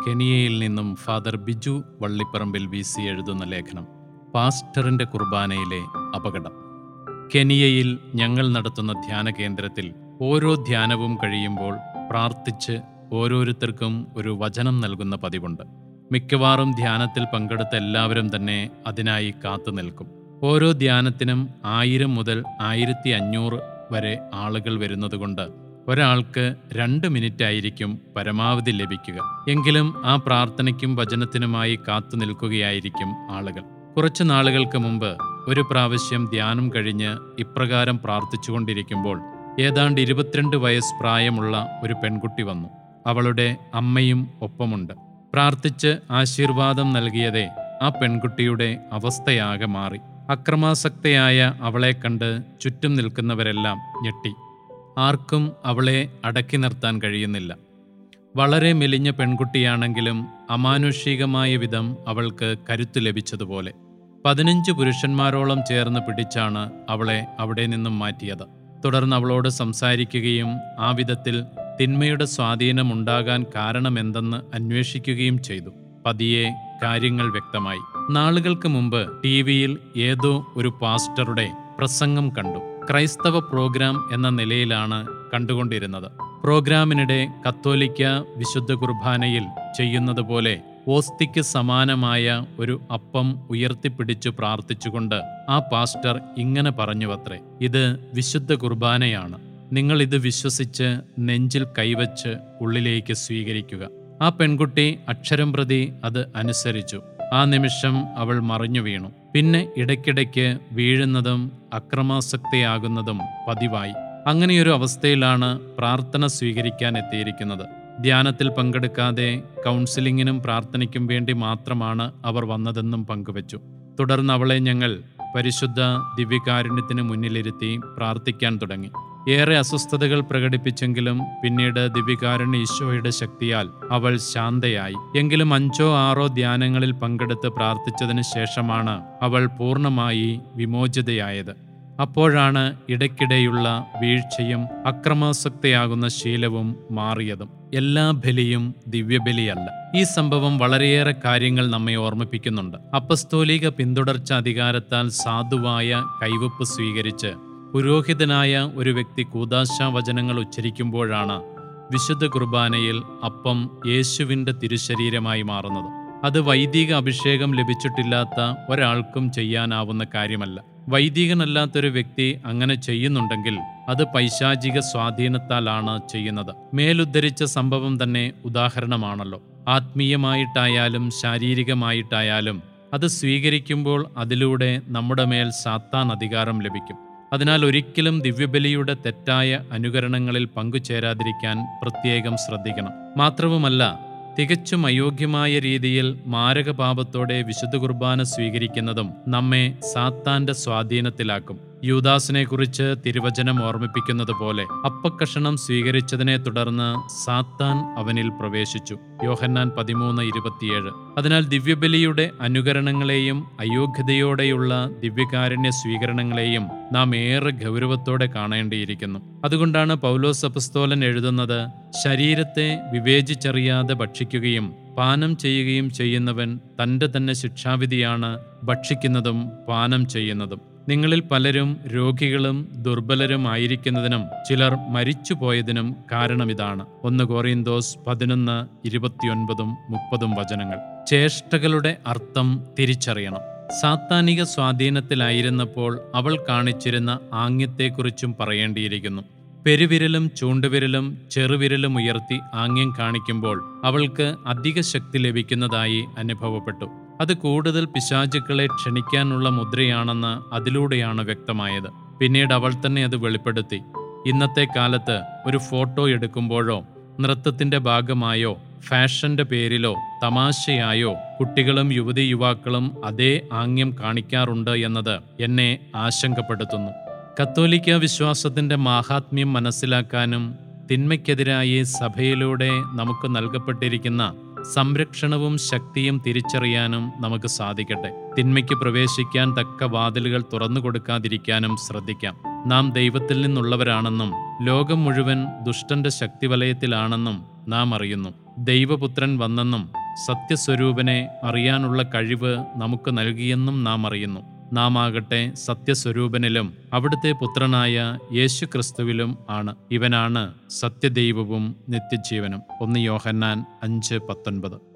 കെനിയയിൽ നിന്നും father Biju Vallipparambil V C എഴുതുന്ന ലേഖനം പാസ്റ്ററിന്റെ കുർബാനയിലെ അപകടം കെനിയയിൽ ഞങ്ങൾ നടത്തുന്ന ധ്യാന കേന്ദ്രത്തിൽ ഓരോ ധ്യാനവും കഴിയുമ്പോൾ പ്രാർത്ഥിച്ച് ഓരോരുത്തർക്കും ഒരു വചനം നൽകുന്ന പതിവുണ്ട് മിക്കവാറും ധ്യാനത്തിൽ പങ്കെടുത്ത എല്ലാവരും തന്നെ അതിനായി കാത്തു നിൽക്കും ഓരോ ധ്യാനത്തിനും ആയിരം മുതൽ ആയിരത്തി അഞ്ഞൂറ് വരെ ആളുകൾ വരുന്നതുകൊണ്ട് ഒരാൾക്ക് രണ്ട് മിനിറ്റ് ആയിരിക്കും പരമാവധി ലഭിക്കുക എങ്കിലും ആ പ്രാർത്ഥനയ്ക്കും വചനത്തിനുമായി കാത്തു നിൽക്കുകയായിരിക്കും ആളുകൾ കുറച്ചു നാളുകൾക്ക് മുമ്പ് ഒരു പ്രാവശ്യം ധ്യാനം കഴിഞ്ഞ് ഇപ്രകാരം പ്രാർത്ഥിച്ചുകൊണ്ടിരിക്കുമ്പോൾ ഏതാണ്ട് ഇരുപത്തിരണ്ട് വയസ്സ് പ്രായമുള്ള ഒരു പെൺകുട്ടി വന്നു അവളുടെ അമ്മയും ഒപ്പമുണ്ട് പ്രാർത്ഥിച്ച് ആശീർവാദം നൽകിയതേ ആ പെൺകുട്ടിയുടെ അവസ്ഥയാകെ മാറി അക്രമാസക്തയായ അവളെ കണ്ട് ചുറ്റും നിൽക്കുന്നവരെല്ലാം ഞെട്ടി ആർക്കും അവളെ അടക്കി നിർത്താൻ കഴിയുന്നില്ല വളരെ മെലിഞ്ഞ പെൺകുട്ടിയാണെങ്കിലും അമാനുഷികമായ വിധം അവൾക്ക് കരുത്തു ലഭിച്ചതുപോലെ പതിനഞ്ച് പുരുഷന്മാരോളം ചേർന്ന് പിടിച്ചാണ് അവളെ അവിടെ നിന്നും മാറ്റിയത് തുടർന്ന് അവളോട് സംസാരിക്കുകയും ആ വിധത്തിൽ തിന്മയുടെ സ്വാധീനം ഉണ്ടാകാൻ കാരണമെന്തെന്ന് അന്വേഷിക്കുകയും ചെയ്തു പതിയെ കാര്യങ്ങൾ വ്യക്തമായി നാളുകൾക്ക് മുമ്പ് ടി വിയിൽ ഏതോ ഒരു പാസ്റ്ററുടെ പ്രസംഗം കണ്ടു ക്രൈസ്തവ പ്രോഗ്രാം എന്ന നിലയിലാണ് കണ്ടുകൊണ്ടിരുന്നത് പ്രോഗ്രാമിനിടെ കത്തോലിക്ക വിശുദ്ധ കുർബാനയിൽ ചെയ്യുന്നത് പോലെ ഓസ്തിക്ക് സമാനമായ ഒരു അപ്പം ഉയർത്തിപ്പിടിച്ചു പ്രാർത്ഥിച്ചുകൊണ്ട് ആ പാസ്റ്റർ ഇങ്ങനെ പറഞ്ഞുവത്രേ ഇത് വിശുദ്ധ കുർബാനയാണ് നിങ്ങൾ ഇത് വിശ്വസിച്ച് നെഞ്ചിൽ കൈവച്ച് ഉള്ളിലേക്ക് സ്വീകരിക്കുക ആ പെൺകുട്ടി അക്ഷരം പ്രതി അത് അനുസരിച്ചു ആ നിമിഷം അവൾ മറിഞ്ഞു വീണു പിന്നെ ഇടയ്ക്കിടയ്ക്ക് വീഴുന്നതും അക്രമാസക്തയാകുന്നതും പതിവായി അങ്ങനെയൊരു അവസ്ഥയിലാണ് പ്രാർത്ഥന സ്വീകരിക്കാൻ എത്തിയിരിക്കുന്നത് ധ്യാനത്തിൽ പങ്കെടുക്കാതെ കൗൺസിലിങ്ങിനും പ്രാർത്ഥനയ്ക്കും വേണ്ടി മാത്രമാണ് അവർ വന്നതെന്നും പങ്കുവച്ചു തുടർന്ന് അവളെ ഞങ്ങൾ പരിശുദ്ധ ദിവ്യകാരുണ്യത്തിന് മുന്നിലിരുത്തി പ്രാർത്ഥിക്കാൻ തുടങ്ങി ഏറെ അസ്വസ്ഥതകൾ പ്രകടിപ്പിച്ചെങ്കിലും പിന്നീട് ദിവ്യകാരുണ്യ ഈശോയുടെ ശക്തിയാൽ അവൾ ശാന്തയായി എങ്കിലും അഞ്ചോ ആറോ ധ്യാനങ്ങളിൽ പങ്കെടുത്ത് പ്രാർത്ഥിച്ചതിന് ശേഷമാണ് അവൾ പൂർണ്ണമായി വിമോചിതയായത് അപ്പോഴാണ് ഇടയ്ക്കിടെയുള്ള വീഴ്ചയും അക്രമാസക്തയാകുന്ന ശീലവും മാറിയതും എല്ലാ ബലിയും ദിവ്യബലിയല്ല ഈ സംഭവം വളരെയേറെ കാര്യങ്ങൾ നമ്മെ ഓർമ്മിപ്പിക്കുന്നുണ്ട് അപ്പസ്തോലിക പിന്തുടർച്ച അധികാരത്താൽ സാധുവായ കൈവപ്പ് സ്വീകരിച്ച് പുരോഹിതനായ ഒരു വ്യക്തി കൂതാശാ വചനങ്ങൾ ഉച്ചരിക്കുമ്പോഴാണ് വിശുദ്ധ കുർബാനയിൽ അപ്പം യേശുവിൻ്റെ തിരുശരീരമായി മാറുന്നത് അത് വൈദിക അഭിഷേകം ലഭിച്ചിട്ടില്ലാത്ത ഒരാൾക്കും ചെയ്യാനാവുന്ന കാര്യമല്ല വൈദികനല്ലാത്തൊരു വ്യക്തി അങ്ങനെ ചെയ്യുന്നുണ്ടെങ്കിൽ അത് പൈശാചിക സ്വാധീനത്താലാണ് ചെയ്യുന്നത് മേലുദ്ധരിച്ച സംഭവം തന്നെ ഉദാഹരണമാണല്ലോ ആത്മീയമായിട്ടായാലും ശാരീരികമായിട്ടായാലും അത് സ്വീകരിക്കുമ്പോൾ അതിലൂടെ നമ്മുടെ മേൽ സാത്താൻ അധികാരം ലഭിക്കും അതിനാൽ ഒരിക്കലും ദിവ്യബലിയുടെ തെറ്റായ അനുകരണങ്ങളിൽ പങ്കുചേരാതിരിക്കാൻ പ്രത്യേകം ശ്രദ്ധിക്കണം മാത്രവുമല്ല തികച്ചും അയോഗ്യമായ രീതിയിൽ മാരകപാപത്തോടെ വിശുദ്ധ കുർബാന സ്വീകരിക്കുന്നതും നമ്മെ സാത്താന്റെ സ്വാധീനത്തിലാക്കും യൂദാസിനെ കുറിച്ച് തിരുവചനം ഓർമ്മിപ്പിക്കുന്നത് പോലെ അപ്പക്കഷണം സ്വീകരിച്ചതിനെ തുടർന്ന് സാത്താൻ അവനിൽ പ്രവേശിച്ചു യോഹന്നാൻ പതിമൂന്ന് ഇരുപത്തിയേഴ് അതിനാൽ ദിവ്യബലിയുടെ അനുകരണങ്ങളെയും അയോഗ്യതയോടെയുള്ള ദിവ്യകാരുണ്യ സ്വീകരണങ്ങളെയും നാം ഏറെ ഗൗരവത്തോടെ കാണേണ്ടിയിരിക്കുന്നു അതുകൊണ്ടാണ് പൗലോസ് അപസ്തോലൻ എഴുതുന്നത് ശരീരത്തെ വിവേചിച്ചറിയാതെ ഭക്ഷിക്കുകയും പാനം ചെയ്യുകയും ചെയ്യുന്നവൻ തൻ്റെ തന്നെ ശിക്ഷാവിധിയാണ് ഭക്ഷിക്കുന്നതും പാനം ചെയ്യുന്നതും നിങ്ങളിൽ പലരും രോഗികളും ദുർബലരും ആയിരിക്കുന്നതിനും ചിലർ മരിച്ചുപോയതിനും കാരണമിതാണ് ഒന്ന് കോറിയന്തോസ് പതിനൊന്ന് ഇരുപത്തിയൊൻപതും മുപ്പതും വചനങ്ങൾ ചേഷ്ടകളുടെ അർത്ഥം തിരിച്ചറിയണം സാത്താനിക സ്വാധീനത്തിലായിരുന്നപ്പോൾ അവൾ കാണിച്ചിരുന്ന ആംഗ്യത്തെക്കുറിച്ചും പറയേണ്ടിയിരിക്കുന്നു പെരുവിരലും ചൂണ്ടുവിരലും ചെറുവിരലും ഉയർത്തി ആംഗ്യം കാണിക്കുമ്പോൾ അവൾക്ക് അധിക ശക്തി ലഭിക്കുന്നതായി അനുഭവപ്പെട്ടു അത് കൂടുതൽ പിശാചുക്കളെ ക്ഷണിക്കാനുള്ള മുദ്രയാണെന്ന് അതിലൂടെയാണ് വ്യക്തമായത് പിന്നീട് അവൾ തന്നെ അത് വെളിപ്പെടുത്തി ഇന്നത്തെ കാലത്ത് ഒരു ഫോട്ടോ എടുക്കുമ്പോഴോ നൃത്തത്തിന്റെ ഭാഗമായോ ഫാഷന്റെ പേരിലോ തമാശയായോ കുട്ടികളും യുവതി യുവാക്കളും അതേ ആംഗ്യം കാണിക്കാറുണ്ട് എന്നത് എന്നെ ആശങ്കപ്പെടുത്തുന്നു കത്തോലിക്ക വിശ്വാസത്തിന്റെ മാഹാത്മ്യം മനസ്സിലാക്കാനും തിന്മയ്ക്കെതിരായി സഭയിലൂടെ നമുക്ക് നൽകപ്പെട്ടിരിക്കുന്ന സംരക്ഷണവും ശക്തിയും തിരിച്ചറിയാനും നമുക്ക് സാധിക്കട്ടെ തിന്മയ്ക്ക് പ്രവേശിക്കാൻ തക്ക വാതിലുകൾ തുറന്നു കൊടുക്കാതിരിക്കാനും ശ്രദ്ധിക്കാം നാം ദൈവത്തിൽ നിന്നുള്ളവരാണെന്നും ലോകം മുഴുവൻ ദുഷ്ടന്റെ ശക്തിവലയത്തിലാണെന്നും നാം അറിയുന്നു ദൈവപുത്രൻ വന്നെന്നും സത്യസ്വരൂപനെ അറിയാനുള്ള കഴിവ് നമുക്ക് നൽകിയെന്നും നാം അറിയുന്നു നാം ആകട്ടെ സത്യസ്വരൂപനിലും അവിടുത്തെ പുത്രനായ യേശു ക്രിസ്തുവിലും ആണ് ഇവനാണ് സത്യദൈവവും നിത്യജീവനും ഒന്ന് യോഹന്നാൻ അഞ്ച് പത്തൊൻപത്